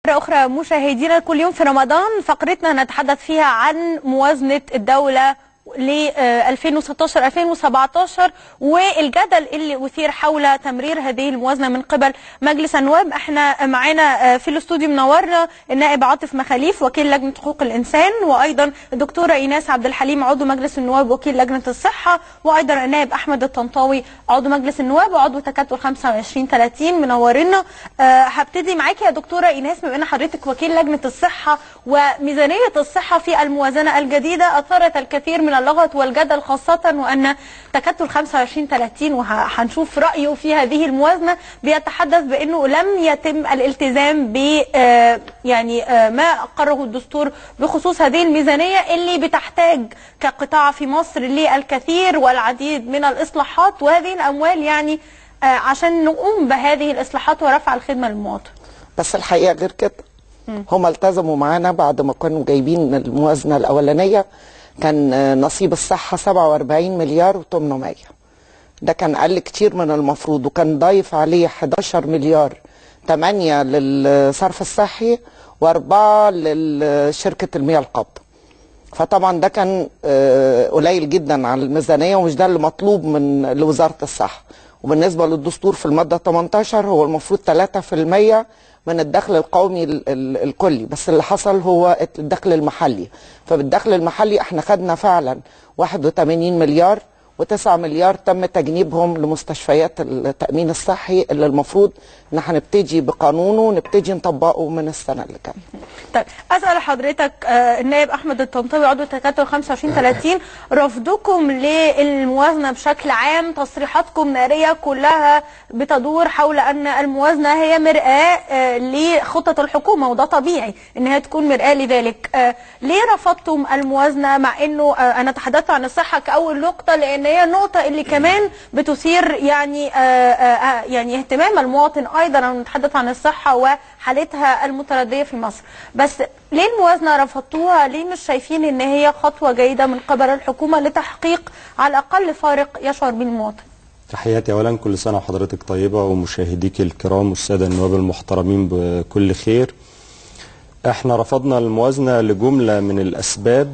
مرة أخرى مشاهدينا كل يوم في رمضان فقرتنا نتحدث فيها عن موازنة الدولة ل 2016 2017 والجدل اللي اثير حول تمرير هذه الموازنه من قبل مجلس النواب احنا معانا في الاستوديو منورنا النائب عاطف مخاليف وكيل لجنه حقوق الانسان وايضا الدكتوره ايناس عبد الحليم عضو مجلس النواب وكيل لجنه الصحه وايضا النائب احمد الطنطاوي عضو مجلس النواب وعضو تكتل 25 30 منورنا أه هبتدي معاكي يا دكتوره ايناس بما ان حضرتك وكيل لجنه الصحه وميزانيه الصحه في الموازنه الجديده اثارت الكثير من اللغط والجدل خاصة وأن تكتل 25 30 وهنشوف رأيه في هذه الموازنة بيتحدث بأنه لم يتم الالتزام ب يعني ما أقره الدستور بخصوص هذه الميزانية اللي بتحتاج كقطاع في مصر للكثير والعديد من الإصلاحات وهذه الأموال يعني عشان نقوم بهذه الإصلاحات ورفع الخدمة للمواطن بس الحقيقة غير كده هم التزموا معانا بعد ما كانوا جايبين الموازنة الأولانية كان نصيب الصحة 47 مليار و800 ده كان أقل كتير من المفروض وكان ضايف عليه 11 مليار 8 للصرف الصحي وأربعة لشركة المياه القابضة فطبعا ده كان قليل جدا على الميزانية ومش ده اللي مطلوب من لوزارة الصحة وبالنسبة للدستور في المادة 18 هو المفروض 3% من الدخل القومي الكلي بس اللي حصل هو الدخل المحلي فبالدخل المحلي احنا خدنا فعلا 81 مليار و9 مليار تم تجنيبهم لمستشفيات التأمين الصحي اللي المفروض ان احنا نبتدي بقانونه ونبتدي نطبقه من السنة اللي جاية. طيب اسال حضرتك آه النائب احمد الطنطاوي عضو تكتل 25 30 رفضكم للموازنه بشكل عام تصريحاتكم ناريه كلها بتدور حول ان الموازنه هي مرآه آه لخطه الحكومه وده طبيعي ان هي تكون مرآه لذلك آه ليه رفضتم الموازنه مع انه آه انا تحدثت عن الصحه كاول نقطه لان هي النقطه اللي كمان بتثير يعني آه آه يعني اهتمام المواطن ايضا نتحدث عن الصحه وحالتها المترديه في مصر بس ليه الموازنه رفضتوها ليه مش شايفين ان هي خطوه جيده من قبل الحكومه لتحقيق على الاقل فارق يشعر به المواطن تحياتي اولا كل سنه وحضرتك طيبه ومشاهديك الكرام والساده النواب المحترمين بكل خير احنا رفضنا الموازنه لجمله من الاسباب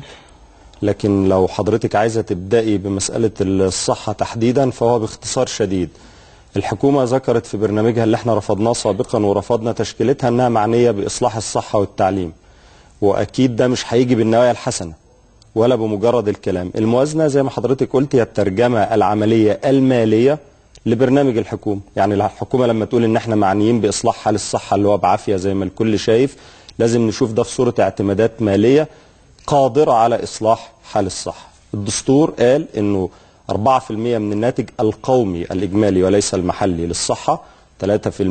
لكن لو حضرتك عايزه تبداي بمساله الصحه تحديدا فهو باختصار شديد الحكومة ذكرت في برنامجها اللي احنا رفضناه سابقا ورفضنا تشكيلتها انها معنية بإصلاح الصحة والتعليم وأكيد ده مش هيجي بالنوايا الحسنة ولا بمجرد الكلام الموازنة زي ما حضرتك قلت هي الترجمة العملية المالية لبرنامج الحكومة يعني الحكومة لما تقول ان احنا معنيين بإصلاح حال الصحة اللي هو بعافية زي ما الكل شايف لازم نشوف ده في صورة اعتمادات مالية قادرة على إصلاح حال الصحة الدستور قال انه 4% من الناتج القومي الإجمالي وليس المحلي للصحة 3%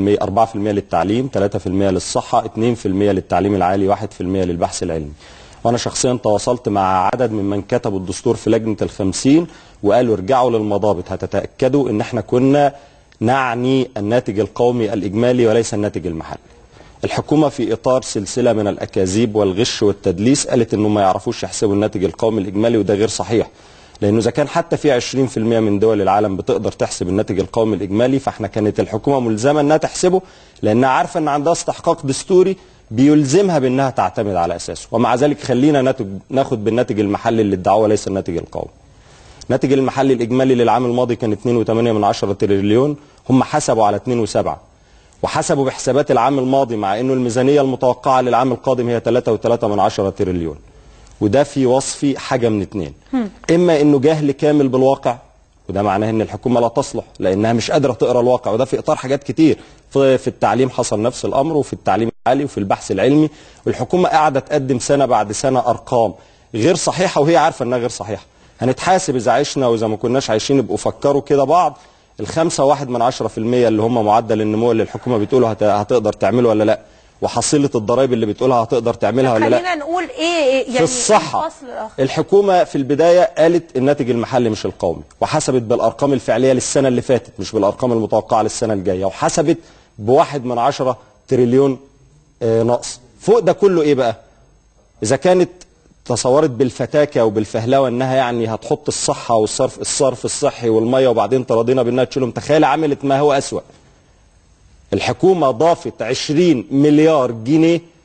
4% للتعليم 3% للصحة 2% للتعليم العالي 1% للبحث العلمي وأنا شخصيا تواصلت مع عدد ممن كتبوا الدستور في لجنة الخمسين وقالوا ارجعوا للمضابط هتتأكدوا ان احنا كنا نعني الناتج القومي الإجمالي وليس الناتج المحلي الحكومة في إطار سلسلة من الأكاذيب والغش والتدليس قالت انه ما يعرفوش يحسبوا الناتج القومي الإجمالي وده غير صحيح لانه اذا كان حتى في 20% من دول العالم بتقدر تحسب الناتج القومي الاجمالي فاحنا كانت الحكومه ملزمه انها تحسبه لانها عارفه ان عندها استحقاق دستوري بيلزمها بانها تعتمد على اساسه ومع ذلك خلينا ناخد بالناتج المحلي اللي ادعوه ليس الناتج القومي الناتج المحلي الاجمالي للعام الماضي كان 2.8 من 10 تريليون هم حسبوا على 2.7 وحسبوا بحسابات العام الماضي مع انه الميزانيه المتوقعه للعام القادم هي 3.3 من 10 تريليون وده في وصفي حاجة من اتنين إما إنه جهل كامل بالواقع وده معناه إن الحكومة لا تصلح لأنها مش قادرة تقرأ الواقع وده في إطار حاجات كتير في التعليم حصل نفس الأمر وفي التعليم العالي وفي البحث العلمي والحكومة قاعدة تقدم سنة بعد سنة أرقام غير صحيحة وهي عارفة إنها غير صحيحة هنتحاسب إذا عشنا وإذا ما كناش عايشين يبقوا فكروا كده بعض الخمسة واحد من عشرة في المية اللي هم معدل النمو اللي الحكومة بتقوله هتقدر تعمله ولا لأ وحصيله الضرائب اللي بتقولها هتقدر تعملها ولا لا خلينا نقول ايه يعني في الصحة الحكومة في البداية قالت الناتج المحلي مش القومي وحسبت بالأرقام الفعلية للسنة اللي فاتت مش بالأرقام المتوقعة للسنة الجاية وحسبت بواحد من عشرة تريليون آه نقص فوق ده كله ايه بقى اذا كانت تصورت بالفتاكه وبالفهلوه انها يعني هتحط الصحه والصرف الصرف الصحي والميه وبعدين تراضينا بانها تشيلهم تخيل عملت ما هو اسوأ الحكومه ضافت 20 مليار جنيه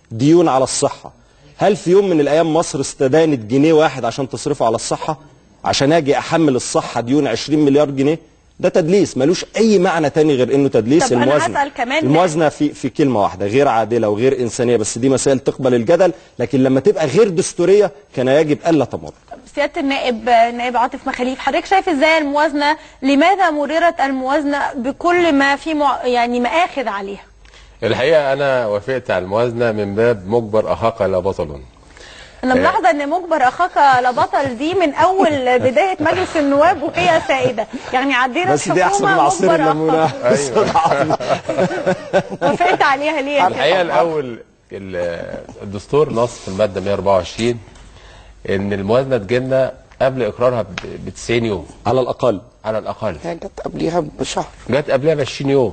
ديون على الصحه هل في يوم من الايام مصر استدانت جنيه واحد عشان تصرفه على الصحه عشان اجي احمل الصحه ديون 20 مليار جنيه ده تدليس ملوش اي معنى تاني غير انه تدليس طب أنا الموازنه هسأل كمان- الموازنه في في كلمه واحده غير عادله وغير انسانيه بس دي مسائل تقبل الجدل لكن لما تبقى غير دستوريه كان يجب الا تمر سياده النائب نائب عاطف مخاليف حضرتك شايف ازاي الموازنه لماذا مررت الموازنه بكل ما في مع... يعني مآخذ عليها الحقيقه انا وافقت على الموازنه من باب مجبر اخاك لا بطل انا ملاحظه ان مجبر اخاك لبطل دي من اول بدايه مجلس النواب وهي سائده يعني عدينا بس دي احسن من الحكومه عصير مجبر الليمونه أخاك. وافقت عليها ليه يا الحقيقه الاول ال- الدستور نص في الماده 124 ان الموازنه تجيلنا قبل اقرارها ب 90 يوم على الاقل على الاقل هي جت قبليها بشهر جت قبلها ب 20 يوم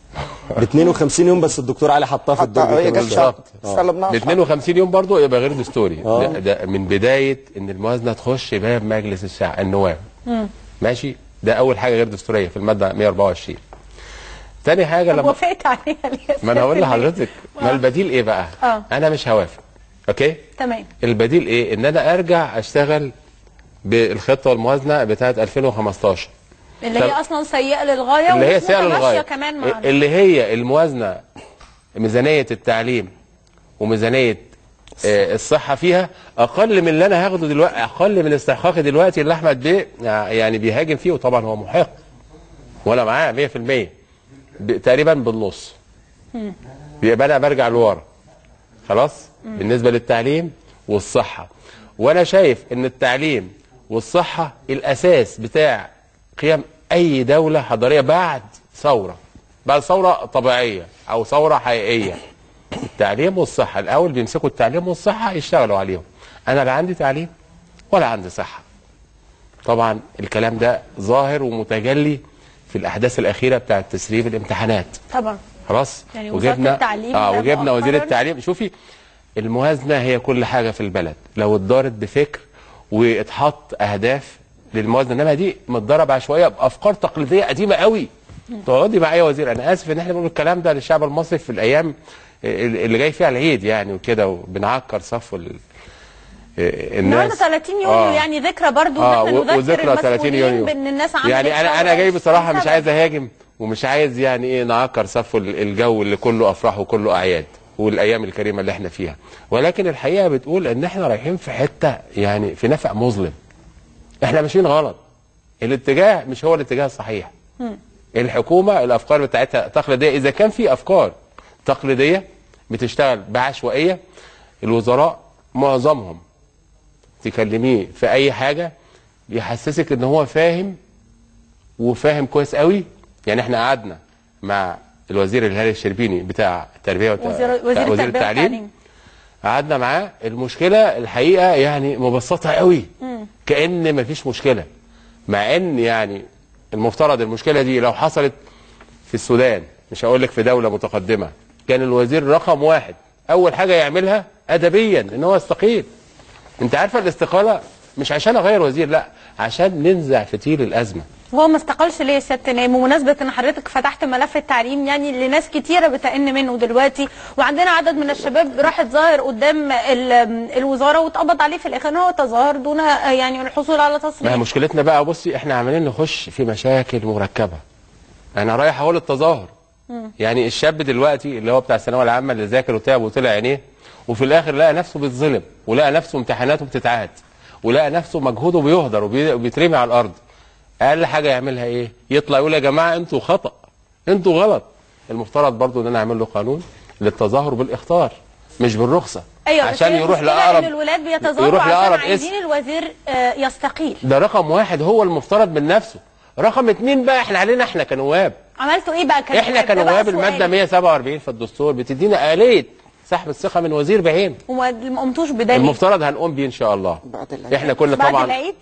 ب 52 يوم بس الدكتور علي حطها في حتى الدرج هي كمان. جت شهر بالظبط. استلمناها ب شهر. 52 يوم برضو يبقى غير دستوري ده, ده من بدايه ان الموازنه تخش باب مجلس الشعب النواب ماشي ده اول حاجه غير دستوريه في الماده 124 تاني حاجه طب لما وافقت عليها ليه يا ما انا هقول سيادة لحضرتك ما البديل ايه بقى آه. انا مش هوافق اوكي تمام البديل ايه ان انا ارجع اشتغل بالخطه والموازنه بتاعه 2015 اللي طب- هي اصلا سيئه للغايه اللي هي ومش سعر متماشية الغايه كمان مع اللي هي الموازنه ميزانيه التعليم وميزانيه آه، الصحه فيها اقل من اللي انا هاخده دلوقتي اقل من استحقاقي دلوقتي اللي احمد بيه يعني بيهاجم فيه وطبعا هو محق وانا معاه 100% ب- تقريبا بالنص يبقى انا برجع لورا خلاص بالنسبه للتعليم والصحه وانا شايف ان التعليم والصحه الاساس بتاع قيام اي دوله حضاريه بعد ثوره بعد ثوره طبيعيه او ثوره حقيقيه التعليم والصحه الاول بيمسكوا التعليم والصحه يشتغلوا عليهم انا لا عندي تعليم ولا عندي صحه طبعا الكلام ده ظاهر ومتجلي في الاحداث الاخيره بتاعه تسريب الامتحانات طبعا خلاص يعني وزارة التعليم اه ده وجبنا وزير مؤخراً- التعليم شوفي الموازنه هي كل حاجه في البلد لو اتدارت بفكر واتحط اهداف للموازنه انما دي متضرب عشوائيه بافكار تقليديه قديمه قوي تقعدي مع اي وزير انا اسف ان احنا بنقول الكلام ده للشعب المصري في الايام اللي جاي فيها العيد يعني وكده وبنعكر صف ال- الناس النهارده 30 يونيو آه. يعني ذكرى برضو ان اه احنا و- نذكر وذكرى 30 المسؤولين يونيو بان الناس عملت يعني انا ثورة انا جاي بصراحه 20 مش سنة. عايز اهاجم ومش عايز يعني ايه نعكر صف ال- الجو اللي كله افراح وكله اعياد والايام الكريمه اللي احنا فيها ولكن الحقيقه بتقول ان احنا رايحين في حته يعني في نفق مظلم احنا ماشيين غلط الاتجاه مش هو الاتجاه الصحيح الحكومه الافكار بتاعتها تقليديه اذا كان في افكار تقليديه بتشتغل بعشوائيه الوزراء معظمهم تكلميه في اي حاجه يحسسك ان هو فاهم وفاهم كويس قوي يعني احنا قعدنا مع الوزير الهلال الشربيني بتاع التربيه والت... وزير وزير, وزير التربيه والتعليم قعدنا معاه المشكله الحقيقه يعني مبسطه قوي كان مفيش مشكله مع ان يعني المفترض المشكله دي لو حصلت في السودان مش هقول لك في دوله متقدمه كان الوزير رقم واحد اول حاجه يعملها ادبيا ان هو يستقيل انت عارفه الاستقاله مش عشان اغير وزير لا عشان ننزع فتيل الازمه هو ما استقالش ليه يا سياده النائب بمناسبه ان حضرتك فتحت ملف التعليم يعني اللي ناس كتيره بتأن منه دلوقتي وعندنا عدد من الشباب راح ظاهر قدام ال- الوزاره واتقبض عليه في الاخر ان هو تظاهر دون آه، يعني الحصول على ما هي تصريح مشكلتنا بقى بصي احنا عمالين نخش في مشاكل مركبه انا رايح اقول التظاهر يعني الشاب دلوقتي اللي هو بتاع الثانويه العامه اللي ذاكر وتعب وطلع عينيه وفي الاخر لقى نفسه بيتظلم ولقى نفسه امتحاناته بتتعاد ولقى نفسه مجهوده بيهدر وبي- وبيترمي على الارض اقل حاجه يعملها ايه يطلع يقول يا جماعه انتوا خطا انتوا غلط المفترض برضو ان انا اعمل له قانون للتظاهر بالاخطار مش بالرخصه ايوه بس عشان هي يروح المشكلة لاقرب ان الولاد بيتظاهروا يروح عشان لاقرب عايزين اسم الوزير آه، يستقيل ده رقم واحد هو المفترض من نفسه رقم اتنين بقى احنا علينا احنا كنواب عملتوا ايه بقى كان احنا ده بقى كنواب سؤالي. الماده 147 في الدستور بتدينا آلية سحب الثقة من وزير بعين وما ما قمتوش بدليل المفترض هنقوم بيه ان شاء الله بعد العيد. احنا كنا بعد طبعا العيد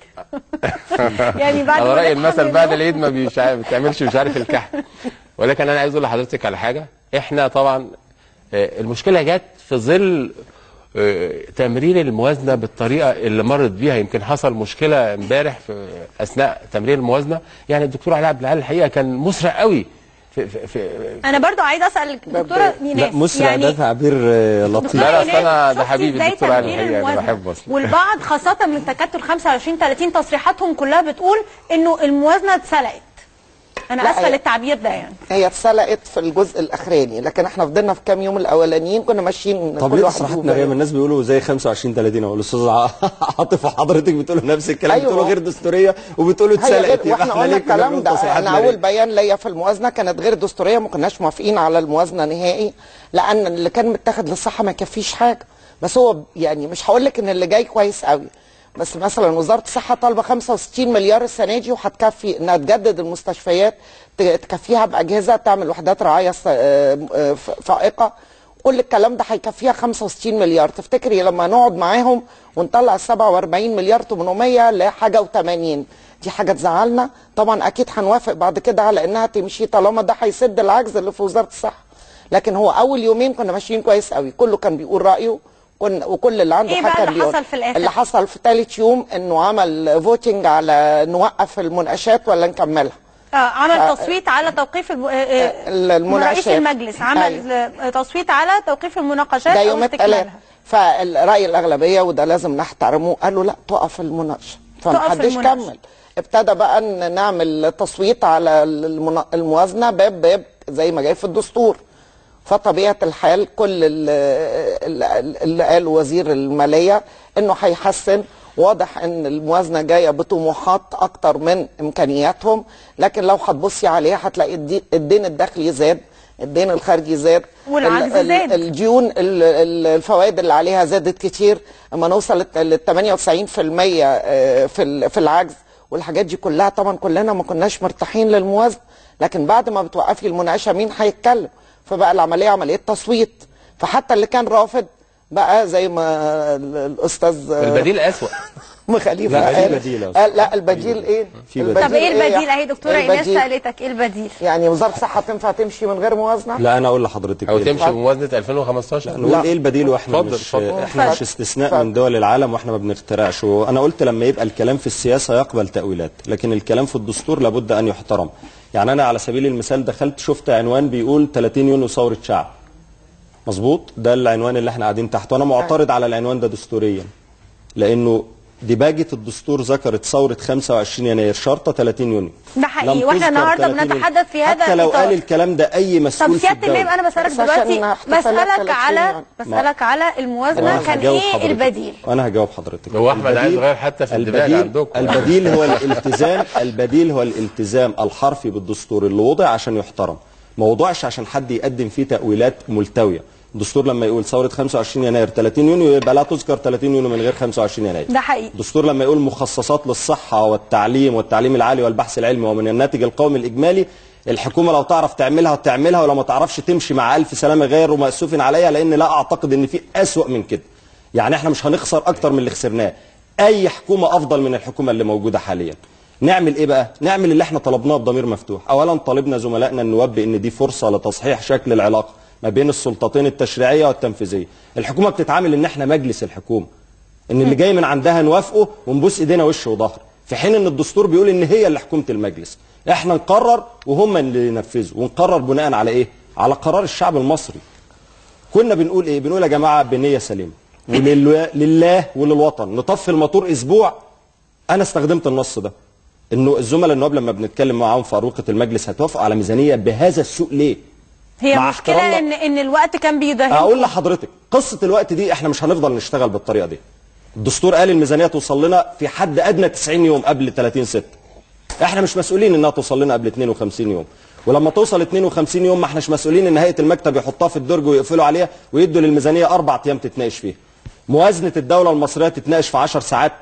يعني بعد على ما رأي نتحمل المثل اليوم. بعد العيد ما بيش عارف- بتعملش مش عارف الكحك ولكن انا عايز اقول لحضرتك على حاجة احنا طبعا آه، المشكلة جت في ظل آه، تمرير الموازنة بالطريقة اللي مرت بيها يمكن حصل مشكلة امبارح في اثناء تمرير الموازنة يعني الدكتور علاء عبد العال الحقيقة كان مسرع قوي في, في, في انا برضو عايزه اسال الدكتوره لا، لا ايناس مسرع ده تعبير آه، لطيف لا، لا، أصل إيناس، أنا ده شفتي حبيبي إزاي الدكتور علي تغيير الحقيقة، أنا الموازنة؟ بحبه أصلا. والبعض خاصه من تكتل 25 30 تصريحاتهم كلها بتقول انه الموازنه اتسرقت انا لا، اسفه هي- للتعبير ده يعني هي اتسلقت في الجزء الاخراني لكن احنا فضلنا في كام يوم الاولانيين كنا ماشيين طب كل ليه واحد تصريحات يوم. مريم الناس بيقولوا زي 25 30 اهو الاستاذ ع- عاطف وحضرتك بتقولوا نفس الكلام أيوة. بتقولوا غير دستوريه وبتقولوا هي غير اتسلقت يبقى واحنا احنا قلنا ليه كنا الكلام بنقول ده تصريحات انا اول مريم؟ بيان ليا في الموازنه كانت غير دستوريه ما كناش موافقين على الموازنه نهائي لان اللي كان متاخد للصحه ما يكفيش حاجه بس هو يعني مش هقول لك ان اللي جاي كويس قوي بس مثلا وزاره الصحه طالبه 65 مليار السنه دي وهتكفي انها تجدد المستشفيات ت- تكفيها باجهزه تعمل وحدات رعايه س- آه، آه، ف- فائقه كل الكلام ده هيكفيها 65 مليار تفتكري لما نقعد معاهم ونطلع 47 مليار 800 لحاجه و80 دي حاجه تزعلنا طبعا اكيد هنوافق بعد كده على انها تمشي طالما ده هيسد العجز اللي في وزاره الصحه لكن هو اول يومين كنا ماشيين كويس قوي كله كان بيقول رايه كن وكل اللي عنده إيه بقى حاجه اللي بيقول حصل في الآخر؟ اللي حصل في ثالث يوم انه عمل فوتنج على نوقف المناقشات ولا نكملها آه عمل آه، تصويت على توقيف الم... آه، آه، المناقشات. رئيس المجلس عمل أيوة. آه، تصويت على توقيف المناقشات ده أو يوم الثلاث استكمالها. فالراي الاغلبيه وده لازم نحترمه قالوا لا تقف المناقشه فمحدش المناقشة. كمل ابتدى بقى ان نعمل تصويت على المنا- الموازنه باب باب زي ما جاي في الدستور فطبيعه الحال كل ال- ال- اللي قال وزير الماليه انه هيحسن واضح ان الموازنه جايه بطموحات اكتر من امكانياتهم لكن لو هتبصي عليها هتلاقي الدي- الدين الداخلي زاد الدين الخارجي زاد والعجز ال- ال- زاد. الديون ال- ال- الفوائد اللي عليها زادت كتير اما نوصل لل 98% آه، في ال- في العجز والحاجات دي كلها طبعا كلنا ما كناش مرتاحين للموازنه لكن بعد ما بتوقفي المناقشه مين هيتكلم فبقى العمليه عمليه تصويت فحتى اللي كان رافض بقى زي ما ال- الاستاذ آه، البديل اسوأ ام خليفه لا، في قال بديل يا أستاذ. قال لا البديل ايه؟ في بديل. طب ايه البديل يا- اهي دكتوره ايناس البديل؟ سالتك ايه البديل يعني وزاره الصحه تنفع تمشي من غير موازنه؟ لا انا اقول لحضرتك او إيه تمشي بموازنه 2015 نقول لا. ايه البديل واحنا اتفضل، مش اتفضل. احنا مش اتفضل. استثناء اتفضل. من دول العالم واحنا ما بنخترعش وانا قلت لما يبقى الكلام في السياسه يقبل تاويلات لكن الكلام في الدستور لابد ان يحترم يعني انا على سبيل المثال دخلت شفت عنوان بيقول 30 يونيو ثوره شعب مظبوط ده العنوان اللي احنا قاعدين تحته وانا معترض على العنوان ده دستوريا لانه دباجه الدستور ذكرت ثوره 25 يناير شرطه 30 يونيو ده حقيقي لم واحنا تذكر النهارده 30 يونيو. بنتحدث في هذا حتى لو الإطار. قال الكلام ده اي مسؤول طب في سياده الدوله النائب انا بسالك بس عشان دلوقتي احتفالات بسالك 30 على يعني. بسالك على الموازنه وأنا كان هجاوب ايه حضرتك. البديل وانا هجاوب حضرتك هو أحمد عايز البديل- يغير حتى في الدماغ البديل عندكم. البديل هو الالتزام البديل هو الالتزام الحرفي بالدستور اللي وضع عشان يحترم ما وضعش عشان حد يقدم فيه تاويلات ملتويه الدستور لما يقول ثوره 25 يناير 30 يونيو يبقى لا تذكر 30 يونيو من غير 25 يناير ده حقيقي الدستور لما يقول مخصصات للصحة والتعليم والتعليم العالي والبحث العلمي ومن الناتج القومي الإجمالي الحكومة لو تعرف تعملها تعملها ولو ما تعرفش تمشي مع ألف سلامة غير ومأسوف عليها لأن لا أعتقد إن في أسوأ من كده يعني احنا مش هنخسر أكتر من اللي خسرناه أي حكومة أفضل من الحكومة اللي موجودة حاليا نعمل ايه بقى نعمل اللي احنا طلبناه بضمير مفتوح اولا طالبنا زملائنا النواب بان دي فرصه لتصحيح شكل العلاقه ما بين السلطتين التشريعيه والتنفيذيه الحكومه بتتعامل ان احنا مجلس الحكومه ان اللي جاي من عندها نوافقه ونبوس ايدينا وش وظهر في حين ان الدستور بيقول ان هي اللي حكومه المجلس احنا نقرر وهم اللي ينفذوا ونقرر بناء على ايه على قرار الشعب المصري كنا بنقول ايه بنقول يا جماعه بنيه سليمه ولله لله وللوطن نطفي الموتور اسبوع انا استخدمت النص ده انه الزملاء النواب لما بنتكلم معاهم في اروقه المجلس هتوافقوا على ميزانيه بهذا السوء ليه هي مع مشكله احترامنا- ان ان الوقت كان بيداهمكم اقول لحضرتك قصه الوقت دي احنا مش هنفضل نشتغل بالطريقه دي الدستور قال الميزانيه توصل لنا في حد ادنى 90 يوم قبل 30 6 احنا مش مسؤولين انها توصل لنا قبل 52 يوم ولما توصل 52 يوم ما احناش مسؤولين ان هيئه المكتب يحطها في الدرج ويقفلوا عليها ويدوا للميزانيه اربع ايام تتناقش فيها موازنه الدوله المصريه تتناقش في 10 ساعات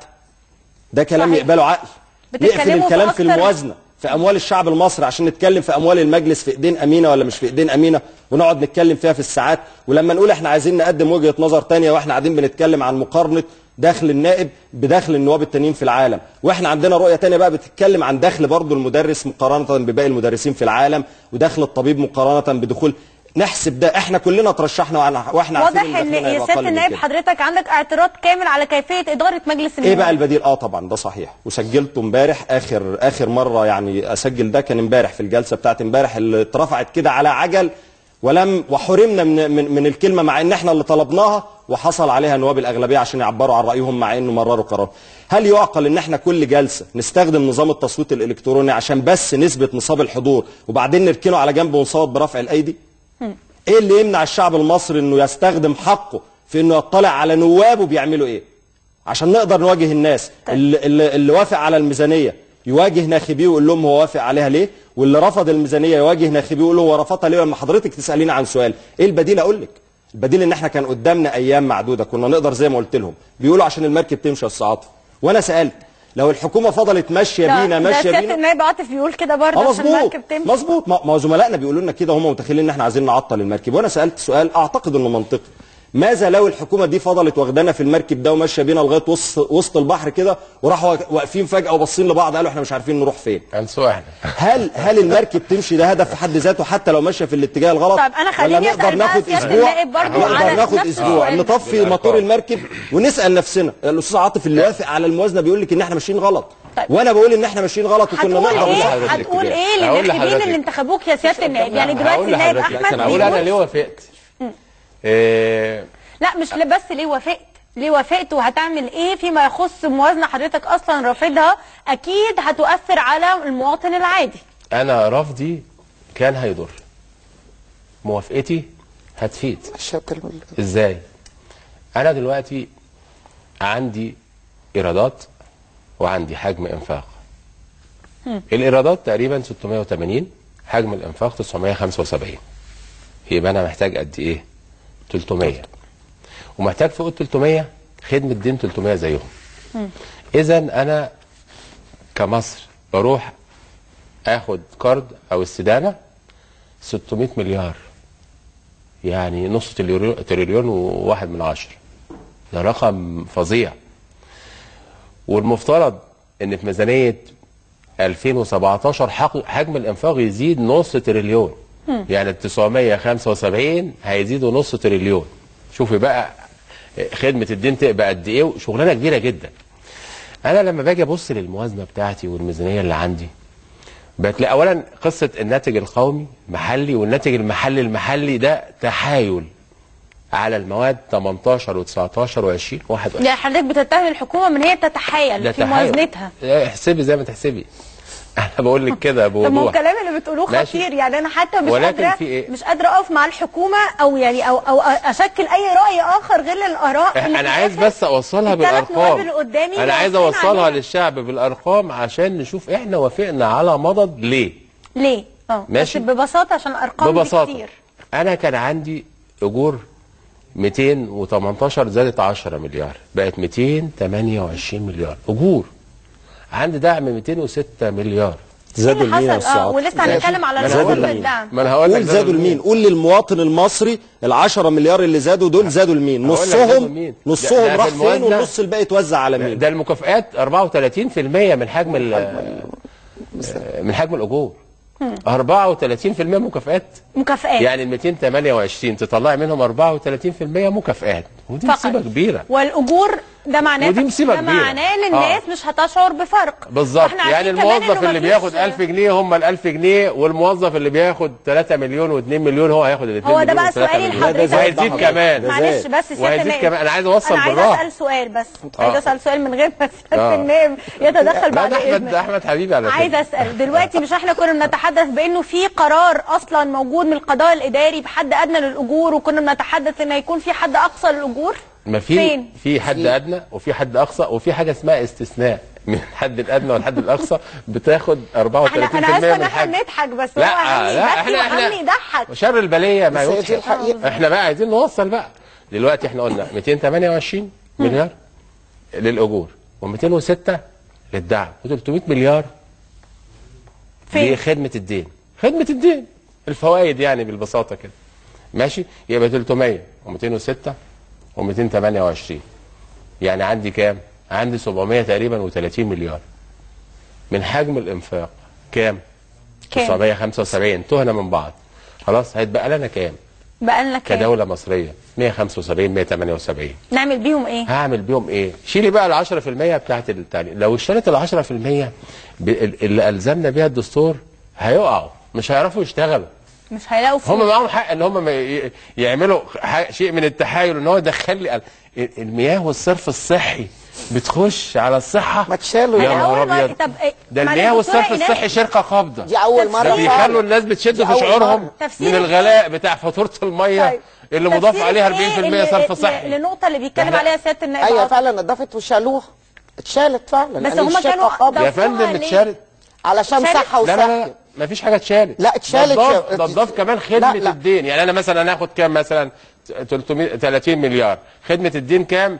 ده كلام صحيح. يقبله عقل بتتكلموا نقفل في الكلام في أكتر- الموازنه في اموال الشعب المصري عشان نتكلم في اموال المجلس في ايدين امينه ولا مش في ايدين امينه ونقعد نتكلم فيها في الساعات ولما نقول احنا عايزين نقدم وجهه نظر تانية واحنا قاعدين بنتكلم عن مقارنه دخل النائب بدخل النواب التانيين في العالم واحنا عندنا رؤيه تانية بقى بتتكلم عن دخل برضه المدرس مقارنه بباقي المدرسين في العالم ودخل الطبيب مقارنه بدخول نحسب ده احنا كلنا ترشحنا وأنا- واحنا عارفين واضح ان دخلنا يا هيبقى سياده أقل من النائب كده. حضرتك عندك اعتراض كامل على كيفيه اداره مجلس ايه بقى النواب البديل اه طبعا ده صحيح وسجلته امبارح اخر اخر مره يعني اسجل ده كان امبارح في الجلسه بتاعت امبارح اللي اترفعت كده على عجل ولم وحرمنا من, من من الكلمه مع ان احنا اللي طلبناها وحصل عليها نواب الاغلبيه عشان يعبروا عن رايهم مع انه مرروا قرار هل يعقل ان احنا كل جلسه نستخدم نظام التصويت الالكتروني عشان بس نثبت نصاب الحضور وبعدين نركنه على جنب ونصوت برفع الايدي ايه اللي يمنع الشعب المصري انه يستخدم حقه في انه يطلع على نوابه بيعملوا ايه عشان نقدر نواجه الناس اللي, اللي, اللي وافق على الميزانيه يواجه ناخبيه ويقول لهم هو وافق عليها ليه واللي رفض الميزانيه يواجه ناخبيه ويقول له هو رفضها ليه لما حضرتك تساليني عن سؤال ايه البديل اقول لك البديل ان احنا كان قدامنا ايام معدوده كنا نقدر زي ما قلت لهم بيقولوا عشان المركب تمشي يا استاذ عاطف وانا سالت لو الحكومه فضلت ماشيه ده- بينا ده ماشيه سياده بينا النائب عاطف بيقول كده برضه اه عشان مظبوط المركب تمشي مظبوط ما ما زملائنا بيقولوا لنا كده هم متخيلين ان احنا عايزين نعطل المركب وانا سالت سؤال اعتقد انه منطقي ماذا لو الحكومه دي فضلت واخدانا في المركب ده وماشيه بينا لغايه وسط وسط البحر كده وراحوا واقفين فجاه وباصين لبعض قالوا احنا مش عارفين نروح فين هنسوق احنا هل هل المركب تمشي ده هدف في حد ذاته حتى لو ماشيه في الاتجاه الغلط طيب أنا خليني ولا نقدر أسأل بقى ناخد سيادة اسبوع النائب برضو على نقدر ناخد نفس اسبوع السؤال. نطفي بالأرقام. موتور المركب ونسال نفسنا الاستاذ عاطف اللي وافق على الموازنه بيقول لك ان احنا ماشيين غلط طيب. وانا بقول ان احنا ماشيين غلط وكنا هتقول نقدر ايه نساعد لحضرتك هتقول اتجاه. ايه هقول للناخبين لحضرتك. اللي انتخبوك يا سياده النائب يعني دلوقتي هقول النائب لحضرتك احمد لكن هقول انا بيقول ليه وافقت إيه لا مش ل- بس ليه وافقت ليه وافقت وهتعمل ايه فيما يخص موازنه حضرتك اصلا رافضها اكيد هتؤثر على المواطن العادي انا رفضي كان هيضر موافقتي هتفيد الشهاده الملك ازاي انا دلوقتي عندي ايرادات وعندي حجم انفاق الايرادات تقريبا 680 حجم الانفاق 975 يبقى انا محتاج قد ايه 300 ومحتاج فوق ال 300 خدمه دين 300 زيهم اذا انا كمصر بروح اخد قرض او استدانه 600 مليار يعني نص تريليون تريليون وواحد من عشر ده رقم فظيع والمفترض ان في ميزانيه 2017 حق- حجم الانفاق يزيد نص تريليون يعني ال 975 هيزيدوا نص تريليون شوفي بقى خدمه الدين تبقى قد ايه وشغلانه كبيره جدا انا لما باجي ابص للموازنه بتاعتي والميزانيه اللي عندي بتلاقي اولا قصه الناتج القومي محلي والناتج المحلي المحلي ده تحايل على المواد 18 و19 و20 21 يعني حضرتك بتتهم الحكومه من هي تتحايل ده في تحايل. موازنتها لا، احسبي زي ما تحسبي انا بقول لك كده طب ما هو بوضوح الكلام اللي بتقولوه ماشي. خطير يعني انا حتى مش ولكن قادره في إيه؟ مش قادره اقف مع الحكومه او يعني او او اشكل اي راي اخر غير الاراء اللي في انا عايز الآخر بس اوصلها الثلاث نواب بالارقام اللي قدامي انا عايز واقفين اوصلها عليها. للشعب بالارقام عشان نشوف احنا وافقنا على مضض ليه ليه؟ اه ماشي. بس ببساطه عشان الارقام دي ببساطه كتير انا كان عندي اجور 218 زادت 10 مليار بقت 228 مليار اجور عندي دعم 206 مليار زادوا إيه اللي لمين يا حصل؟ استاذ اه عاطف؟ ولسه هنتكلم على أنا الأجور هقول لك. والدعم ما انا هقول لك قول زادوا لمين قول للمواطن المصري ال 10 مليار اللي زادوا دول زادوا لمين هقول لك زادوا نصهم لمين. ده- نصهم ده راح في فين الموازنة. والنص الباقي اتوزع على مين ده المكافئات 34% من حجم ال- من حجم الاجور 34% مكافئات مكافآت يعني ال 228 تطلعي منهم 34% مكافئات ودي فقط. مصيبه كبيره والاجور ده معناه ودي مصيبة ده كبيرة. معناه ان الناس مش هتشعر بفرق بالظبط واحنا يعني عارفين كمان الموظف إنه اللي مفيش- بياخد 1000 جنيه هم ال 1000 جنيه والموظف اللي بياخد 3 مليون و2 مليون هو هياخد ال 2 هو مليون ده بقى و3 سؤالي مليون. لحضرتك وهيزيد كمان معلش بس سياده وهيزيد النائب كمان انا عايز اوصل انا عايزه بالراحه اسال سؤال بس آه. عايزه اسال سؤال من غير ما سياده آه. النائب يتدخل لا بعد ده احمد اذنك احمد حبيبي على فكره عايزه اسال دلوقتي مش احنا كنا بنتحدث بانه في قرار اصلا موجود من القضاء الاداري بحد ادنى للاجور وكنا بنتحدث ان هيكون في حد اقصى للاجور ما في فين؟ في حد ادنى وفي حد اقصى وفي حاجه اسمها استثناء من الحد الادنى والحد الاقصى بتاخد 34% احنا انا اسفه ان من احنا حاجه بنضحك بس لا هو عمي لا بس احنا وعمي احنا يضحك شر البليه ما بس هي دي يضحك الحقيقة. احنا بقى عايزين نوصل بقى دلوقتي احنا قلنا 228 مليار للاجور و206 للدعم و300 مليار فين؟ لخدمه الدين خدمه الدين الفوائد يعني بالبساطه كده ماشي يبقى 300 و206 و228 يعني عندي كام عندي 700 تقريبا و30 مليار من حجم الانفاق كام كام؟ 975 تهنا من بعض خلاص هيتبقى لنا كام بقى لنا كام كدوله مصريه 175 178 نعمل بيهم ايه هعمل بيهم ايه؟ شيلي بقى ال 10% بتاعت التعليم، لو اشتريت ال 10% ب- اللي الزمنا بيها الدستور هيقعوا مش هيعرفوا يشتغلوا. مش هيلاقوا هم فلوس معاهم حق ان هم ما ي- يعملوا ح- شيء من التحايل ان هو يدخل لي ال- المياه والصرف الصحي بتخش على الصحه ما تشالوا يا يا نهار أول مرة- ابيض طب إيه؟ ده معلش المياه دكتورة والصرف إيناس، الصحي شركه قابضه دي اول تفسير مره ده إيه؟ فعلا. بيخلوا الناس بتشد دي في أول شعورهم مرة. تفسير من إيه؟ الغلاء بتاع فاتوره الميه طيب. اللي مضاف تفسيرك عليها إيه 40% إن- صرف ل- صحي للنقطه اللي بيتكلم إحنا- عليها سياده النائب ايوه عاطف. فعلا اتضافت وشالوها اتشالت فعلا بس لأن هما الشركة كانوا قابضة. ده- يا ضافوها فندم ليه؟ اتشالت علشان اتشالت؟ صحه لا لا لا وصحه ما فيش حاجه اتشالت لا، اتشالت ده يا- اتضاف- ده اتضاف كمان خدمه لا، لا. الدين يعني انا مثلا هناخد كام مثلا 300 30 مليار خدمه الدين كام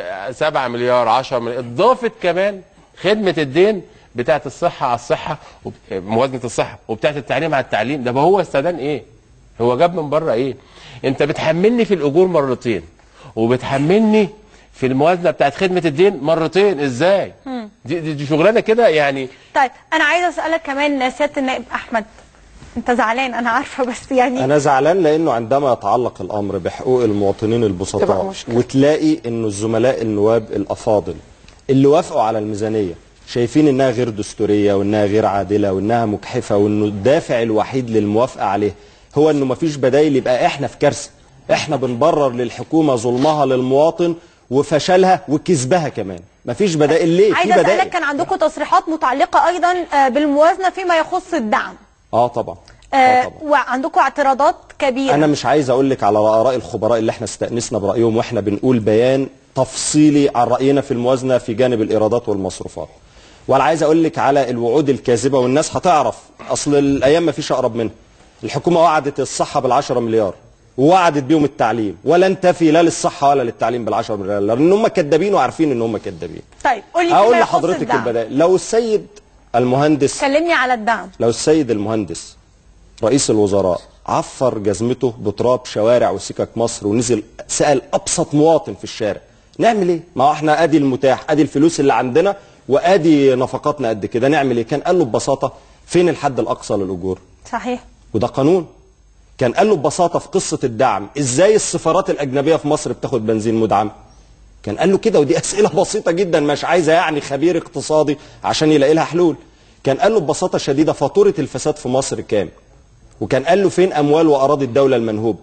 7 مليار 10 مليار اتضافت كمان خدمه الدين بتاعت الصحه على الصحه وب- موازنه الصحه وبتاعت التعليم على التعليم ده هو استدان ايه هو جاب من بره ايه انت بتحملني في الاجور مرتين وبتحملني في الموازنه بتاعت خدمه الدين مرتين ازاي دي, دي, دي شغلانه كده يعني طيب انا عايزه اسالك كمان سياده النائب احمد انت زعلان انا عارفه بس يعني انا زعلان لانه عندما يتعلق الامر بحقوق المواطنين تبقى البسطاء مشكلة. وتلاقي انه الزملاء النواب الافاضل اللي وافقوا على الميزانيه شايفين انها غير دستوريه وانها غير عادله وانها مجحفه وانه الدافع الوحيد للموافقه عليه هو انه مفيش بدايل يبقى احنا في كارثه احنا بنبرر للحكومه ظلمها للمواطن وفشلها وكذبها كمان مفيش بدائل ليه في عايزه اسالك بدائل كان عندكم تصريحات متعلقه ايضا آه، بالموازنه فيما يخص الدعم اه طبعا اه آه، طبعا وعندكم اعتراضات كبيره انا مش عايز اقول لك على اراء الخبراء اللي احنا استأنسنا برايهم واحنا بنقول بيان تفصيلي عن راينا في الموازنه في جانب الايرادات والمصروفات ولا عايز اقول لك على الوعود الكاذبه والناس هتعرف اصل الايام ما فيش اقرب منها الحكومه وعدت الصحه بال10 مليار ووعدت بيهم التعليم ولن تفي لا للصحه ولا للتعليم بال10 مليار لان هم كدابين وعارفين ان هم كدابين طيب قول لي اقول فيما يخص لحضرتك الدعم. البدائل لو السيد المهندس كلمني على الدعم لو السيد المهندس رئيس الوزراء عفر جزمته بتراب شوارع وسكك مصر ونزل سأل أبسط مواطن في الشارع نعمل ايه؟ ما هو احنا ادي المتاح ادي الفلوس اللي عندنا وادي نفقاتنا قد كده نعمل ايه؟ كان قال له ببساطة فين الحد الأقصى للأجور؟ صحيح وده قانون كان قال له ببساطة في قصة الدعم ازاي السفارات الأجنبية في مصر بتاخد بنزين مدعم؟ كان قال له كده ودي أسئلة بسيطة جدا مش عايزة يعني خبير اقتصادي عشان يلاقي لها حلول كان قال له ببساطة شديدة فاتورة الفساد في مصر كام؟ وكان قال له فين اموال واراضي الدوله المنهوبه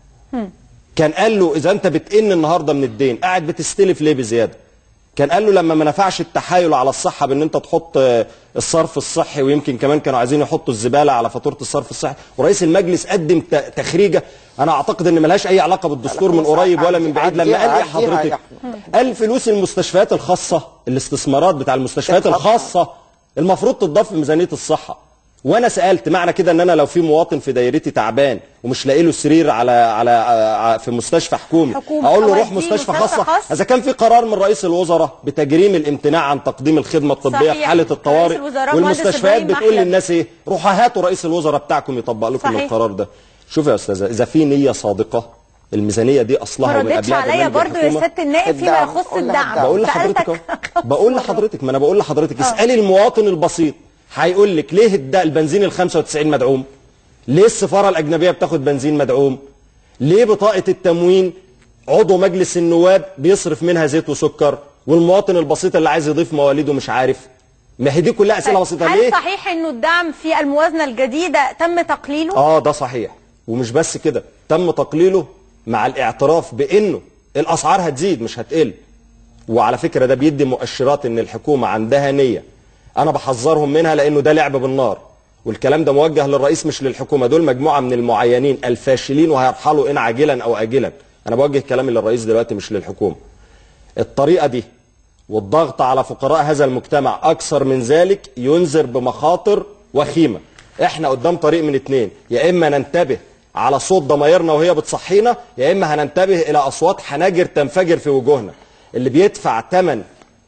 كان قال له اذا انت بتئن النهارده من الدين قاعد بتستلف ليه بزياده كان قال له لما ما نفعش التحايل على الصحه بان انت تحط آه، الصرف الصحي ويمكن كمان كانوا عايزين يحطوا الزباله على فاتوره الصرف الصحي ورئيس المجلس قدم ت- تخريجه انا اعتقد ان ملهاش اي علاقه بالدستور من قريب ولا من بعيد لما قال ايه عديها- عديها حضرتك يا أحمد. قال فلوس المستشفيات الخاصه الاستثمارات بتاع المستشفيات تتخصص. الخاصه المفروض تضاف في ميزانيه الصحه وانا سالت معنى كده ان انا لو في مواطن في دايرتي تعبان ومش لاقي له سرير على على ع- في مستشفى حكومي حكومة. اقول له روح أوديه مستشفى مستشفى خاصه خاص. اذا كان في قرار من رئيس الوزراء بتجريم الامتناع عن تقديم الخدمه الطبيه صحيح. في حاله رئيس الطوارئ الوزراء والمستشفيات مهندس إبراهيم بتقول محلب. للناس ايه روحوا هاتوا رئيس الوزراء بتاعكم يطبق لكم صحيح. القرار ده شوف يا استاذه اذا في نيه صادقه الميزانيه دي ما اصلها ومن ردتش قبلها عليا كمان برضو يا بالحكومة. سياده النائب فيما الدعم. يخص قول لها الدعم الدعم. بقول لحضرتك سألتك اهو بقول لحضرتك ما انا بقول لحضرتك اسالي المواطن البسيط هيقول لك ليه الد- البنزين ال 95 مدعوم؟ ليه السفاره الاجنبيه بتاخد بنزين مدعوم؟ ليه بطاقه التموين عضو مجلس النواب بيصرف منها زيت وسكر والمواطن البسيط اللي عايز يضيف مواليده مش عارف؟ ما هي دي كلها اسئله بسيطه هل ليه؟ صحيح انه الدعم في الموازنه الجديده تم تقليله اه ده صحيح ومش بس كده تم تقليله مع الاعتراف بانه الاسعار هتزيد مش هتقل وعلى فكره ده بيدي مؤشرات ان الحكومه عندها نيه انا بحذرهم منها لانه ده لعب بالنار والكلام ده موجه للرئيس مش للحكومه دول مجموعه من المعينين الفاشلين وهيرحلوا ان عاجلا او اجلا انا بوجه كلامي للرئيس دلوقتي مش للحكومه الطريقه دي والضغط على فقراء هذا المجتمع اكثر من ذلك ينذر بمخاطر وخيمه احنا قدام طريق من اتنين يا اما ننتبه على صوت ضمايرنا وهي بتصحينا يا اما هننتبه الى اصوات حناجر تنفجر في وجوهنا اللي بيدفع ثمن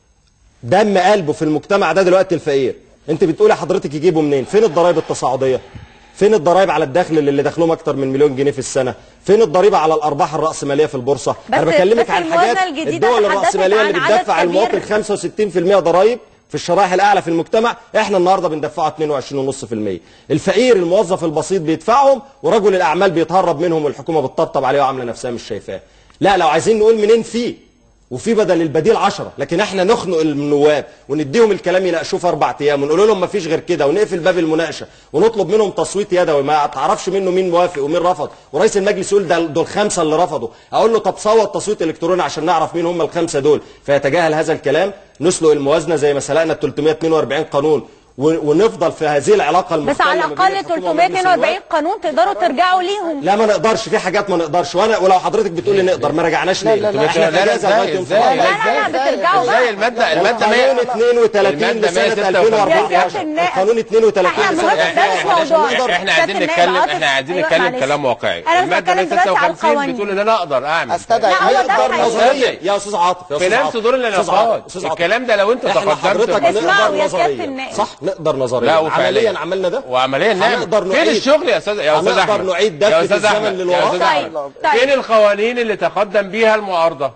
دم قلبه في المجتمع ده دلوقتي الفقير انت بتقولي حضرتك يجيبوا منين فين الضرائب التصاعديه فين الضرائب على الدخل اللي داخلهم اكتر من مليون جنيه في السنه فين الضريبه على الارباح الراسماليه في البورصه بس- انا بكلمك بس عن الموازنة حاجات الجديدة الدول تحدثت الراسماليه اللي عن عدد بتدفع كبير. المواطن 65% ضرائب في الشرائح الاعلى في المجتمع احنا النهارده بندفعه 22.5% الفقير الموظف البسيط بيدفعهم ورجل الاعمال بيتهرب منهم والحكومه بتطبطب عليه وعامله نفسها مش شايفاه لا لو عايزين نقول منين فيه وفي بدل البديل عشرة لكن احنا نخنق النواب ونديهم الكلام يناقشوه في اربع ايام ونقول لهم ما فيش غير كده ونقفل باب المناقشه ونطلب منهم تصويت يدوي ما تعرفش منه مين موافق ومين رفض ورئيس المجلس يقول ده دول خمسه اللي رفضوا اقول له طب صوت تصويت الكتروني عشان نعرف مين هم الخمسه دول فيتجاهل هذا الكلام نسلق الموازنه زي ما سلقنا ال 342 قانون و- ونفضل في هذه العلاقه بس المختلة على ما بين الاقل الحكومة ومجلس 342 النواب. قانون تقدروا ترجعوا ليهم لا ما نقدرش في حاجات ما نقدرش وانا ولو حضرتك بتقول لي نقدر ما رجعناش ليه لا، لا، احنا لا، لا، في اجازه ازاي، لغايه يوم ازاي؟ لا سبعة. لا لا بترجعوا ازاي بقى الماده الماده القانون 32 المادة لسنه 156. 2014 النائب. القانون 32 احنا لسنه مهم ده مش 2014 موضوع نقدر احنا سيادة عايزين النائب نتكلم عاطف. احنا عايزين أيوة، نتكلم معلش. كلام واقعي انا مش الماده بتكلم دلوقتي على 156 القوانين بتقول ان انا اقدر اعمل استدعي لا، هو ده نقدر حقيقي. نظريا يا استاذ عاطف يا في استاذ نفس عاطف. دور أستاذ الانعقاد عاطف. أستاذ عاطف. الكلام ده لو انت احنا تقدمت حضرتك بال- اسمعوا نقدر يا سيادة نظريا النائب. صح نقدر نظريا لا وفعليا عمليا عملنا ده وعمليا نعمل هنقدر فين نعيد الشغل يا استاذ يا استاذ هنقدر احمد نعيد دفة يا استاذ الزمن احمد للوراء. يا استاذ طيب، احمد طيب. فين القوانين اللي تقدم بيها المعارضه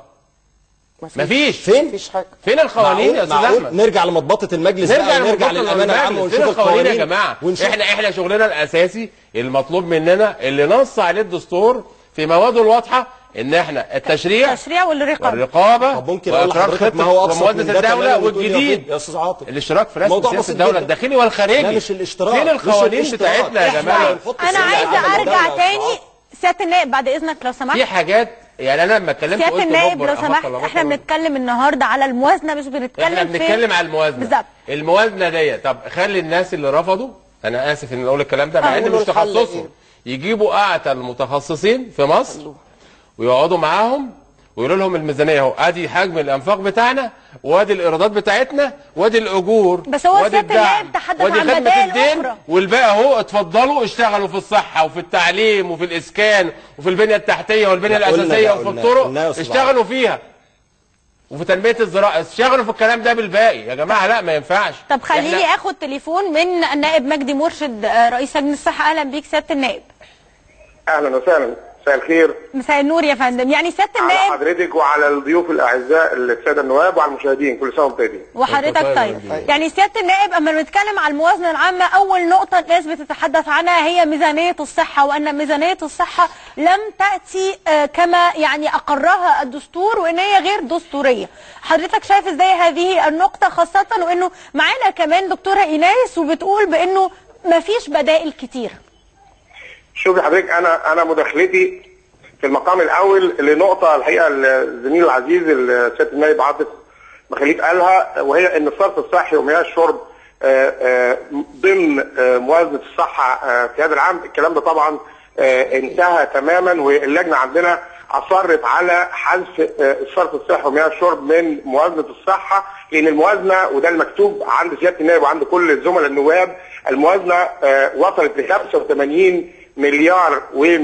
مفيش فين مفيش حاجه فين القوانين يا استاذ معقول احمد نرجع لمضبطه المجلس نرجع بقى ونرجع للمطلوب للامانه العامه المجلس. فين ونشوف القوانين يا القوانين جماعه ونشوف احنا احنا شغلنا الاساسي المطلوب مننا اللي نص عليه الدستور في مواده الواضحه ان احنا التشريع التشريع والرقابه والرقابه طب ممكن اقول وإقرار لحضرتك ما خطة هو ابسط وموازنة من ده الدوله كمان وتقول لي يا والجديد يا استاذ عاطف الاشتراك في رسم موضوع سياسه بسيط الدوله جدا. الداخلي والخارجي لا مش الاشتراك فين مش القوانين الاشتراك. بتاعتنا يا إحنا جماعه هنحط انا السلع عايزه على ارجع الدولة. تاني سياده النائب بعد اذنك لو سمحت في حاجات يعني انا لما اتكلمت سياده قلت النائب مجبر لو أفكر سمحت ولا احنا بطل. بنتكلم النهارده على الموازنه مش بنتكلم احنا في بنتكلم على الموازنه بالظبط الموازنه دي طب خلي الناس اللي رفضوا انا اسف ان اقول الكلام ده مع آه، ان قولوا مش الحل تخصصهم إيه؟ يجيبوا اعتى المتخصصين في مصر ويقعدوا معاهم ويقولوا لهم الميزانيه اهو ادي حجم الانفاق بتاعنا وادي الايرادات بتاعتنا وادي الاجور بس هو وادي سيادة الدعم، النائب تحدث وادي عن خدمة بدائل الدين أخرى. والباقي اهو اتفضلوا اشتغلوا في الصحه وفي التعليم وفي الاسكان وفي البنيه التحتيه والبنيه لا، قلنا الاساسيه ده، وفي قلنا- الطرق قلنا يا أستاذ اشتغلوا فيها وفي تنميه الزراعه اشتغلوا في الكلام ده بالباقي يا جماعه لا ما ينفعش طب خليني إحنا- اخد تليفون من النائب مجدي مرشد آه، رئيس لجنه الصحه اهلا بيك سياده النائب اهلا وسهلا مساء الخير مساء النور يا فندم يعني سياده على النائب حضرتك وعلى الضيوف الاعزاء الساده النواب وعلى المشاهدين كل سنه وانتم طيبين وحضرتك طيب طيب يا يعني سياده النائب اما بنتكلم على الموازنه العامه اول نقطه الناس بتتحدث عنها هي ميزانيه الصحه وان ميزانيه الصحه لم تاتي آه، كما يعني اقرها الدستور وان هي غير دستوريه حضرتك شايف ازاي هذه النقطه خاصه وانه معانا كمان دكتوره ايناس وبتقول بانه مفيش بدائل كتير شوفي حضرتك انا انا مداخلتي في المقام الاول لنقطه الحقيقه الزميل العزيز السيد النائب عاطف مخاليف قالها وهي ان الصرف الصحي ومياه الشرب آه، آه، ضمن آه، موازنه الصحه آه، في هذا العام الكلام ده طبعا آه، انتهى تماما واللجنه عندنا اصرت على حذف آه، الصرف الصحي ومياه الشرب من موازنه الصحه لان الموازنه وده المكتوب عند سياده النائب وعند كل الزملاء النواب الموازنه آه، وصلت ل 85 مليار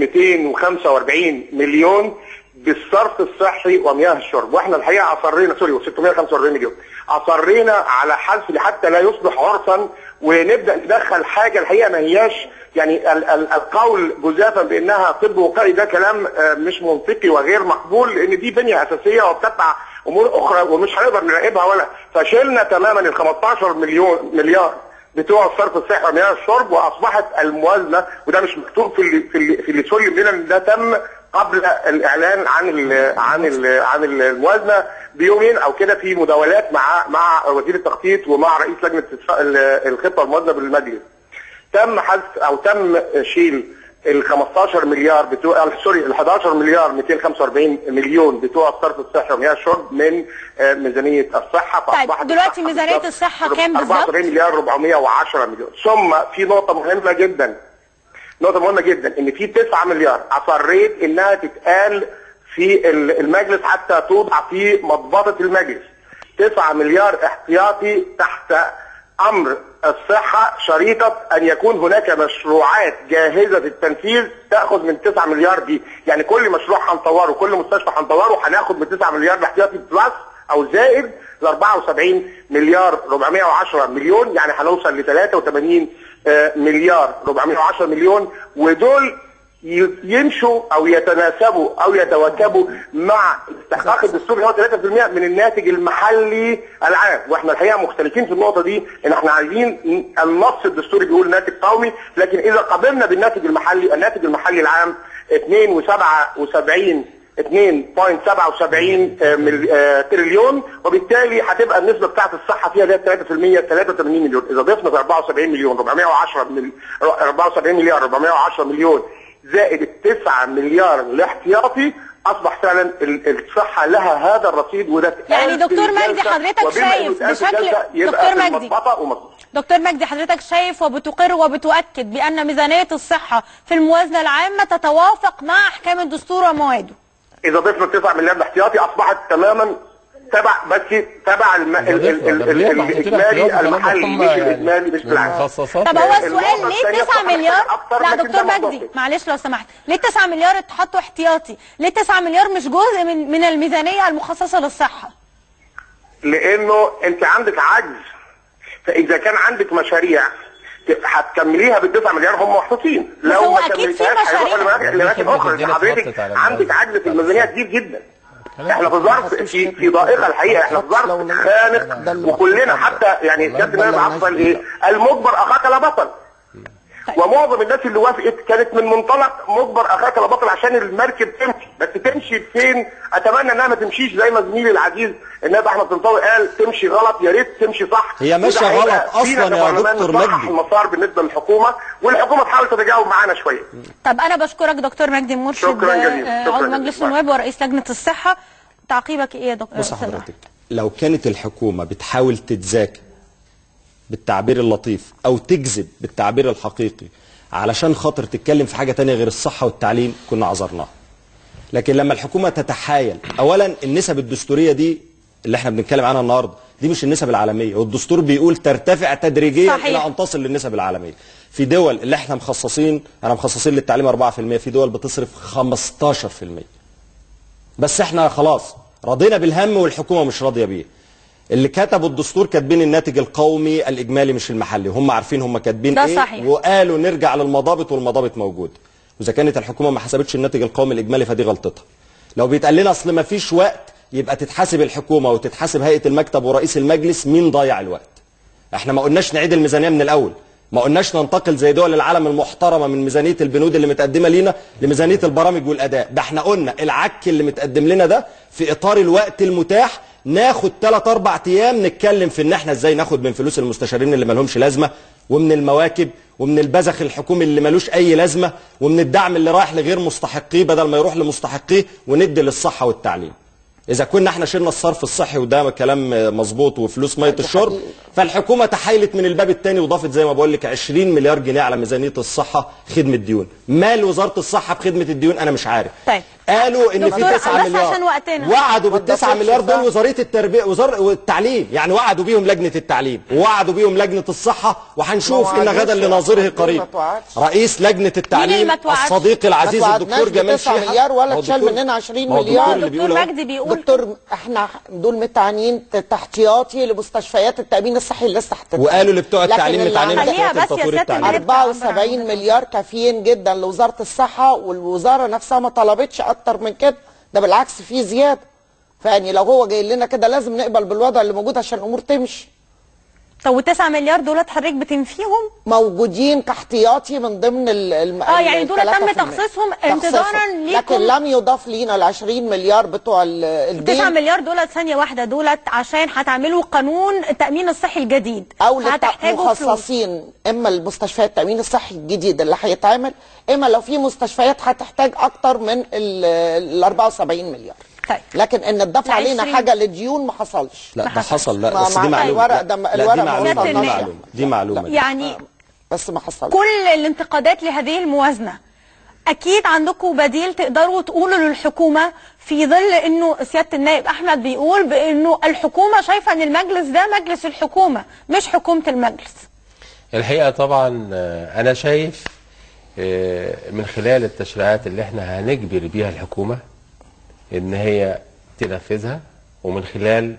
و245 مليون بالصرف الصحي ومياه الشرب واحنا الحقيقه اصرينا سوري 645 مليون اصرينا على حذف حتى لا يصبح عرفا ونبدا ندخل حاجه الحقيقه ما هياش يعني ال ال القول جزافا بانها طب وقائي ده كلام آه، مش منطقي وغير مقبول لان دي بنيه اساسيه وبتتبع امور اخرى ومش هنقدر نراقبها ولا فشلنا تماما ال 15 مليون مليار بتوع الصرف الصحي ومياه الشرب واصبحت الموازنه وده مش مكتوب في اللي في اللي, في اللي سلم لنا ان ده تم قبل الاعلان عن ال عن ال عن الموازنه بيومين او كده في مداولات مع مع وزير التخطيط ومع رئيس لجنه ال- الخطه الموازنه بالمجلس. تم حذف او تم شيل ال 15 مليار بتوع آه، سوري ال 11 مليار 245 مليون بتوع الصرف الصحي ومياه الشرب من آه، ميزانيه الصحه طيب، فاصبحت دلوقتي الصحة ميزانية بالظبط الصحة كام بالظبط؟ 44 مليار 410 مليون ثم في نقطه مهمه جدا نقطة مهمة جدا ان في 9 مليار اصريت انها تتقال في ال- المجلس حتى توضع في مضبطة المجلس 9 مليار احتياطي تحت امر الصحة شريطة ان يكون هناك مشروعات جاهزة التنفيذ تاخذ من 9 مليار دي يعني كل مشروع هنطوره كل مستشفى هنطوره هناخد من 9 مليار الاحتياطي بلس او زائد ل 74 مليار 410 مليون يعني هنوصل ل 83 آه، مليار 410 مليون ودول ي- يمشوا او يتناسبوا او يتواكبوا مع استحقاق الدستور اللي هو 3% من الناتج المحلي العام واحنا الحقيقه مختلفين في النقطه دي ان احنا عايزين النص الدستوري بيقول ناتج قومي لكن اذا قبلنا بالناتج المحلي الناتج المحلي العام 2.77 2.77 آه، مل- آه، تريليون وبالتالي هتبقى النسبه بتاعت الصحه فيها اللي هي 3% 83 مليون اذا ضفنا في 74 مليون 410 مل... 74 مليار 410 مليون زائد ال 9 مليار الاحتياطي اصبح فعلا ال- الصحه لها هذا الرصيد وده يعني اتقال في دكتور مجدي الجلسة، حضرتك وبما شايف إنه اتقال في بشكل- الجلسة يبقى دكتور في مجدي. المطبطة ومظبوط. دكتور مجدي حضرتك شايف وبتقر وبتؤكد بأن ميزانية الصحة في الموازنة العامة تتوافق مع أحكام الدستور ومواده اذا ضفنا 9 مليار الاحتياطي اصبحت تماما تبع بس تبع الم... ال... ال... ال... ال... ال... الاجمالي المحلي مش الاجمالي مش بالعكس مخصصات طب هو النقطة السؤال ليه الثانية 9 طبعاً مليار أكتر لا لكن دكتور ده مجدي منطقي. معلش لو سمحت ليه 9 مليار اتحطوا احتياطي ليه 9 مليار مش جزء من من الميزانية المخصصة للصحة لانه انت عندك عجز فاذا كان عندك مشاريع ت- هتكمليها بالتسعة مليار هم محطوطين بس هو أكيد في كملتهاش هيروحوا مشاريع. لأماكن- لأماكن اخرى الدنيا حضرتك اتحطت على عندك الموازنة. عجز في الميزانيه كبير جدا احنا في ظرف في في ضائقه الحقيقه احنا في ظرف خانق وكلنا حتى يعني سياده النائب عفوا ايه المجبر اخاك لا بطل ومعظم الناس اللي وافقت كانت من منطلق مجبر اخاك لا بطل عشان المركب تمشي بس تمشي فين اتمنى انها ما تمشيش زي ما زميلي العزيز النائب احمد طنطاوي قال تمشي غلط يا ريت تمشي صح هي ماشية وده هيبقى غلط فينا أصلاً يا كبرلمان دكتور نصحح مجدي. المسار بالنسبه للحكومه والحكومه تحاول تتجاوب معانا شويه طب أنا بشكرك دكتور مجدي مرشد شكراً جزيلاً. آه، شكراً عضو جزيلاً. مجلس النواب ورئيس لجنة الصحة تعقيبك إيه يا دكتور بص حضرتك لو كانت الحكومة بتحاول تتذاكى بالتعبير اللطيف او تكذب بالتعبير الحقيقي علشان خاطر تتكلم في حاجة تانية غير الصحة والتعليم كنا عذرناها لكن لما الحكومة تتحايل اولا النسب الدستورية دي اللي احنا بنتكلم عنها النهارده دي مش النسب العالمية والدستور بيقول ترتفع تدريجيا صحيح. الى ان تصل للنسب العالمية في دول اللي احنا مخصصين انا مخصصين للتعليم 4% في دول بتصرف 15% بس احنا خلاص رضينا بالهم والحكومه مش راضيه بيه اللي كتبوا الدستور كاتبين الناتج القومي الاجمالي مش المحلي هم عارفين هم كاتبين ده ايه صحيح. وقالوا نرجع للمضابط والمضابط موجود واذا كانت الحكومه ما حسبتش الناتج القومي الاجمالي فدي غلطتها لو بيتقال لنا اصل ما فيش وقت يبقى تتحاسب الحكومه وتتحاسب هيئه المكتب ورئيس المجلس مين ضيع الوقت احنا ما قلناش نعيد الميزانيه من الاول ما قلناش ننتقل زي دول العالم المحترمه من ميزانيه البنود اللي متقدمه لينا لميزانيه البرامج والاداء ده احنا قلنا العك اللي متقدم لنا ده في اطار الوقت المتاح ناخد 3 4 ايام نتكلم في ان احنا ازاي ناخد من فلوس المستشارين اللي مالهمش لازمه ومن المواكب ومن البذخ الحكومي اللي ملوش اي لازمه ومن الدعم اللي رايح لغير مستحقيه بدل ما يروح لمستحقيه وندي للصحه والتعليم اذا كنا احنا شلنا الصرف الصحي وده كلام مظبوط وفلوس ميه الشرب فالحكومه تحايلت من الباب الثاني وضافت زي ما بقول لك 20 مليار جنيه على ميزانيه الصحه خدمه ديون مال وزاره الصحه بخدمه الديون انا مش عارف طيب. قالوا ان في دكتور، 9 بس مليار عشان وقتنا. وعدوا بال 9 وده مليار دول صح. وزاره التربيه وزاره التعليم يعني وعدوا بيهم لجنه التعليم ووعدوا بيهم لجنه الصحه وهنشوف ما ان وعدوش غدا يا لناظره أحمد، قريب ما توعدش. رئيس لجنه اللي التعليم ما توعدش؟ الصديق العزيز ما الدكتور توعدناش جمال بتسعة شيحة مليار ولا ما هو تشال الدكتور- مننا 20 ما هو الدكتور مليار. اللي دكتور بيقول أهو. مجدي بيقول دكتور احنا دول متعنين تحتياطي لمستشفيات التامين الصحي اللي لسه هتتعمل. وقالوا اللي بتوع لكن التعليم اللي متعنين عمل- خليها بتوع بس يا تطوير سيادة التعليم النائب. 74 مليار كافيين جدا لوزاره الصحه والوزاره نفسها ما طلبتش اكتر من كده ده بالعكس في زياده فيعني لو هو جاي لنا كده لازم نقبل بالوضع اللي موجود عشان الامور تمشي طب و9 مليار دولت حضرتك بتنفيهم موجودين كاحتياطي من ضمن ال الم... آه، ال- يعني دول التلاتة تم في المية. تخصيصهم انتظاراً تخصيصهم. ليكم. لكن لم يضاف لينا ال 20 مليار بتوع ال- 9 الدين مليار دولت ثانية واحدة دولت عشان هتعملوا قانون التأمين الصحي الجديد او هتحتاجوا فلوس مخصصين اما المستشفيات التامين الصحي الجديد اللي هيتعمل اما لو في مستشفيات هتحتاج اكتر من ال 74 مليار طيب. لكن ان اتضاف ال علينا 20 حاجه لديون ما حصلش لا ده حصل لا ما- بس مع دي معلومه الورق لا، ده- لا الورق دي ما معلومه دي وصلناش. معلومه دي معلومه دي. يعني بس ما حصلش كل الانتقادات لهذه الموازنة أكيد عندكم بديل تقدروا تقولوا للحكومة في ظل أنه سيادة النائب أحمد بيقول بأنه الحكومة شايفة أن المجلس ده مجلس الحكومة مش حكومة المجلس الحقيقه طبعا آه، انا شايف آه، من خلال التشريعات اللي احنا هنجبر بيها الحكومه ان هي تنفذها ومن خلال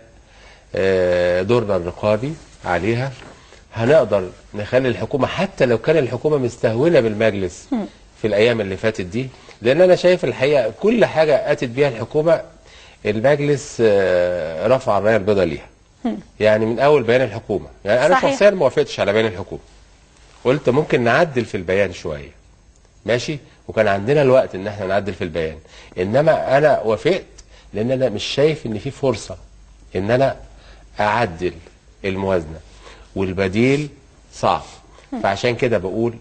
آه، دورنا الرقابي عليها هنقدر نخلي الحكومه حتى لو كان الحكومه مستهونه بالمجلس في الايام اللي فاتت دي لان انا شايف الحقيقه كل حاجه اتت بيها الحكومه المجلس آه، رفع الرايه البيضاء ليها يعني من اول بيان الحكومه يعني انا صحيح. شخصيا ما وافقتش على بيان الحكومه قلت ممكن نعدل في البيان شويه ماشي وكان عندنا الوقت ان احنا نعدل في البيان انما انا وافقت لان انا مش شايف ان في فرصه ان انا اعدل الموازنه والبديل صعب فعشان كده بقول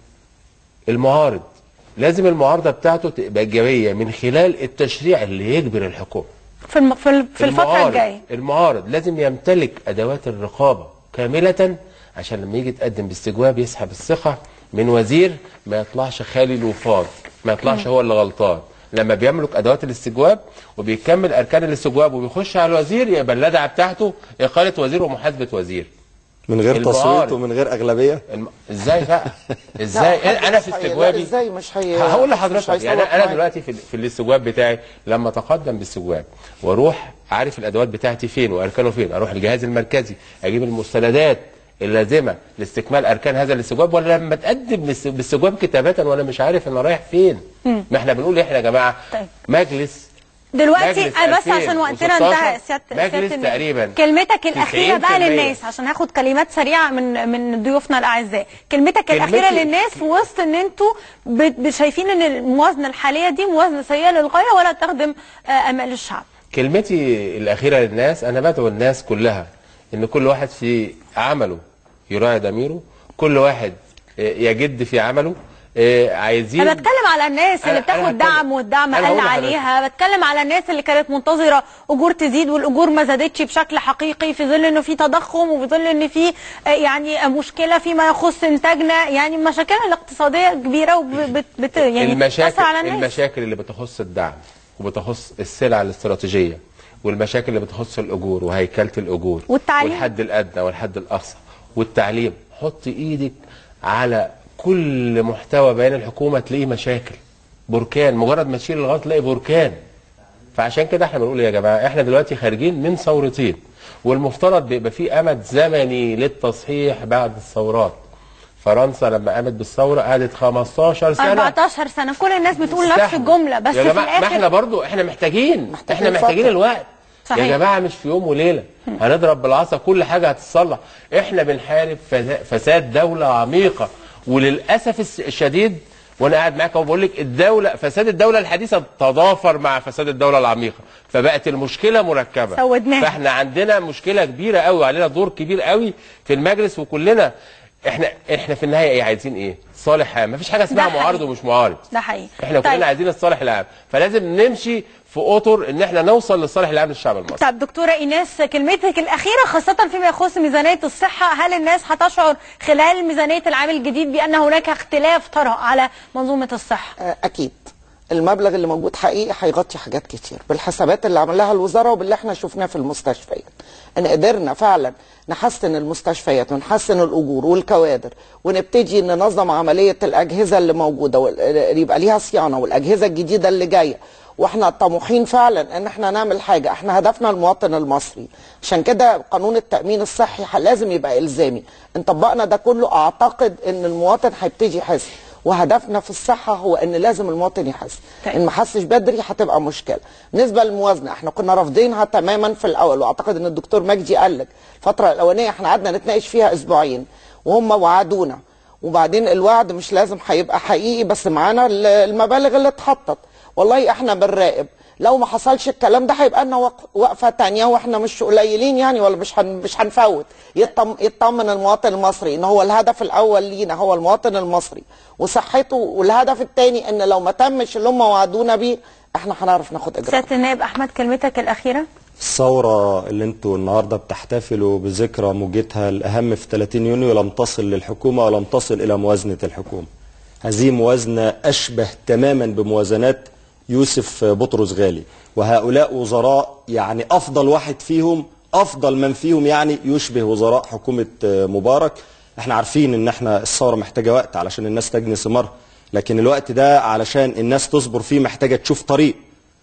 المعارض لازم المعارضه بتاعته تبقى ايجابيه من خلال التشريع اللي يجبر الحكومه في الم... في ال- في الفتره المعارض- الجايه المعارض لازم يمتلك ادوات الرقابه كامله عشان لما يجي يتقدم باستجواب يسحب الثقه من وزير ما يطلعش خالي الوفاض ما يطلعش هو اللي غلطان لما بيملك ادوات الاستجواب وبيكمل اركان الاستجواب وبيخش على الوزير يبقى اللدعه بتاعته اقاله وزير ومحاسبه وزير من غير تصويت المعارض. ومن غير اغلبيه الم... ازاي بقى ازاي لا، انا في مش هي- لا، استجوابي ازاي مش هي هقول مش لحضرتك هيصوت يعني انا معاك. دلوقتي في, في الاستجواب بتاعي لما اتقدم باستجواب واروح عارف الادوات بتاعتي فين واركانه فين اروح الجهاز المركزي اجيب المستندات اللازمه لاستكمال اركان هذا الاستجواب ولا لما اتقدم باست- باستجواب كتابه وانا مش عارف انا رايح فين ما احنا بنقول احنا يا جماعه طيب. مجلس دلوقتي مجلس أنا بس عشان وقتنا 2016 انتهى سياده مجلس سيادة النائب. تقريباً كلمتك الاخيره بقى 90% للناس عشان هاخد كلمات سريعه من من ضيوفنا الاعزاء كلمتك كلمتي- الاخيره للناس في وسط ان انتوا ب- ب- شايفين ان الموازنه الحاليه دي موازنه سيئه للغايه ولا تخدم آه، امال الشعب كلمتي الأخيرة للناس أنا بدعو الناس كلها إن كل واحد في عمله يراعي ضميره كل واحد آه، يجد في عمله آه، عايزين انا بتكلم على الناس اللي أنا- أنا بتاخد هتكلم. دعم والدعم أنا قل هقول لحضرتك. عليها بتكلم على الناس اللي كانت منتظره اجور تزيد والاجور ما زادتش بشكل حقيقي في ظل انه في تضخم وفي ظل ان في آه، يعني آه، مشكله فيما يخص انتاجنا يعني مشاكلنا الاقتصاديه كبيره وبت بت يعني المشاكل بتأثر على الناس المشاكل اللي بتخص الدعم وبتخص السلع الاستراتيجيه والمشاكل اللي بتخص الاجور وهيكله الاجور والتعليم. والحد الادنى والحد الاقصى والتعليم حط ايدك على كل محتوى بيان الحكومه تلاقيه مشاكل بركان مجرد ما تشيل الغلط تلاقي بركان فعشان كده احنا بنقول يا جماعه احنا دلوقتي خارجين من ثورتين والمفترض بيبقى في امد زمني للتصحيح بعد الثورات فرنسا لما قامت بالثوره قعدت 15 سنه 14 سنه كل الناس بتقول نفس تستحمل. الجمله بس يا في جماعه ما احنا الاخر برضو احنا محتاجين, محتاجين احنا محتاجين فترة. الوقت صحيح. يا جماعه مش في يوم وليله هنضرب بالعصا كل حاجه هتتصلح احنا بنحارب فسا- فساد دوله عميقه وللاسف الس- الشديد وانا قاعد معاك وبقول لك الدوله فساد الدوله الحديثه تضافر مع فساد الدوله العميقه فبقت المشكله مركبه سودناها. فاحنا عندنا مشكله كبيره قوي وعلينا دور كبير قوي في المجلس وكلنا احنا احنا في النهايه ايه عايزين ايه صالح عام مفيش حاجه اسمها ده حقيقي. معارض ومش معارض ده حقيقي احنا كلنا طيب. عايزين الصالح العام فلازم نمشي في اطر ان احنا نوصل للصالح العام للشعب المصري طب دكتورة إيناس كلمتك الأخيرة خاصة فيما يخص ميزانية الصحة هل الناس هتشعر خلال ميزانية العام الجديد بأن هناك اختلاف طرأ على منظومة الصحة؟ آه، اكيد المبلغ اللي موجود حقيقي هيغطي حاجات كتير بالحسابات اللي عملها الوزاره وباللي احنا شفناه في المستشفيات ان قدرنا فعلا نحسن المستشفيات ونحسن الاجور والكوادر ونبتدي ننظم عمليه الاجهزه اللي موجوده وال- يبقى ليها صيانه والاجهزه الجديده اللي جايه واحنا طموحين فعلا ان احنا نعمل حاجه احنا هدفنا المواطن المصري عشان كده قانون التامين الصحي ح- لازم يبقى الزامي ان طبقنا ده كله اعتقد ان المواطن هيبتدي يحس وهدفنا في الصحه هو ان لازم المواطن يحس طيب. ان ما حسش بدري هتبقى مشكله بالنسبه للموازنه احنا كنا رافضينها تماما في الاول واعتقد ان الدكتور مجدي قال لك الفتره الاولانيه احنا قعدنا نتناقش فيها اسبوعين وهم وعدونا وبعدين الوعد مش لازم هيبقى حقيقي بس معانا ال- المبالغ اللي اتحطت والله احنا بنراقب لو ما حصلش الكلام ده هيبقى لنا وق- وقفه تانية واحنا مش قليلين يعني ولا مش هن مش هنفوت يطم يطمن المواطن المصري ان هو الهدف الاول لينا هو المواطن المصري وصحته والهدف الثاني ان لو ما تمش اللي هم وعدونا بيه احنا هنعرف ناخد اجراء سيادة النائب أحمد كلمتك الأخيرة؟ الثورة اللي انتوا النهاردة بتحتفلوا بذكرى موجتها الأهم في 30 يونيو لم تصل للحكومة ولم تصل إلى موازنة الحكومة هذه موازنة أشبه تماما بموازنات يوسف بطرس غالي وهؤلاء وزراء يعني أفضل واحد فيهم أفضل من فيهم يعني يشبه وزراء حكومة مبارك احنا عارفين ان احنا الثورة محتاجة وقت علشان الناس تجني ثمارها لكن الوقت ده علشان الناس تصبر فيه محتاجة تشوف طريق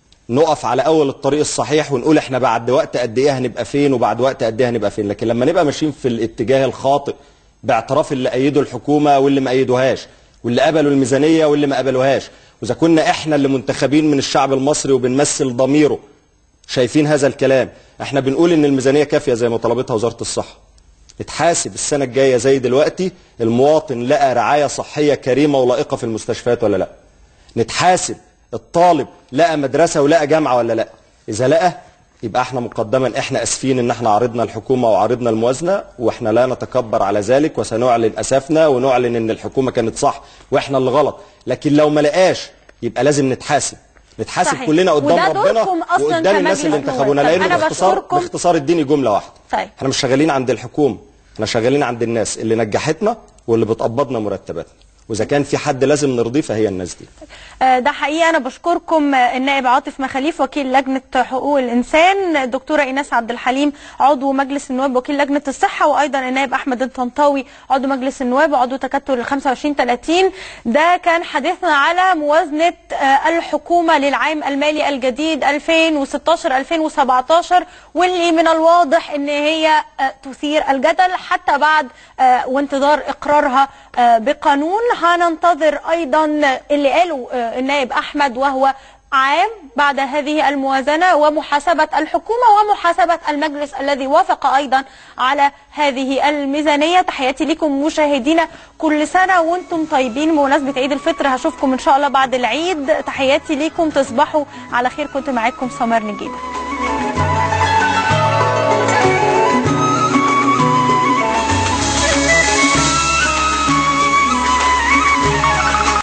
نقف على اول الطريق الصحيح ونقول احنا بعد وقت قد ايه هنبقى فين وبعد وقت قد ايه هنبقى فين لكن لما نبقى ماشيين في الاتجاه الخاطئ باعتراف اللي ايدوا الحكومه واللي ما ايدوهاش واللي قبلوا الميزانيه واللي ما قبلوهاش واذا كنا احنا اللي منتخبين من الشعب المصري وبنمثل ضميره شايفين هذا الكلام احنا بنقول ان الميزانيه كافيه زي ما طلبتها وزاره الصحه اتحاسب السنه الجايه زي دلوقتي المواطن لقى رعايه صحيه كريمه ولائقه في المستشفيات ولا لا نتحاسب الطالب لقى مدرسه ولقى جامعه ولا لا اذا لقى يبقى احنا مقدما احنا اسفين ان احنا عارضنا الحكومه وعارضنا الموازنه واحنا لا نتكبر على ذلك وسنعلن اسفنا ونعلن ان الحكومه كانت صح واحنا اللي غلط لكن لو ما لقاش يبقى لازم نتحاسب نتحاسب صحيح. كلنا قدام وده ربنا دوركم أصلاً وقدام الناس اللي كمجلس انتخبونا نواب. لان أنا باختصار بشكركم. باختصار اديني جمله واحده طيب. احنا مش شغالين عند الحكومه احنا شغالين عند الناس اللي نجحتنا واللي بتقبضنا مرتباتنا واذا كان في حد لازم نرضيه فهي الناس دي آه، ده حقيقي انا بشكركم آه، النائب عاطف مخاليف وكيل لجنه حقوق الانسان الدكتوره ايناس عبد الحليم عضو مجلس النواب وكيل لجنه الصحه وايضا النائب احمد الطنطاوي عضو مجلس النواب وعضو تكتل ال 25 30 ده كان حديثنا على موازنه آه، الحكومه للعام المالي الجديد 2016 2017 واللي من الواضح ان هي آه، تثير الجدل حتى بعد آه، وانتظار اقرارها آه، بقانون هننتظر ايضا اللي قاله آه، النائب احمد وهو عام بعد هذه الموازنة ومحاسبة الحكومة ومحاسبة المجلس الذي وافق أيضا على هذه الميزانية تحياتي لكم مشاهدينا كل سنة وانتم طيبين بمناسبة عيد الفطر هشوفكم إن شاء الله بعد العيد تحياتي لكم تصبحوا على خير كنت معاكم سمر نجيبة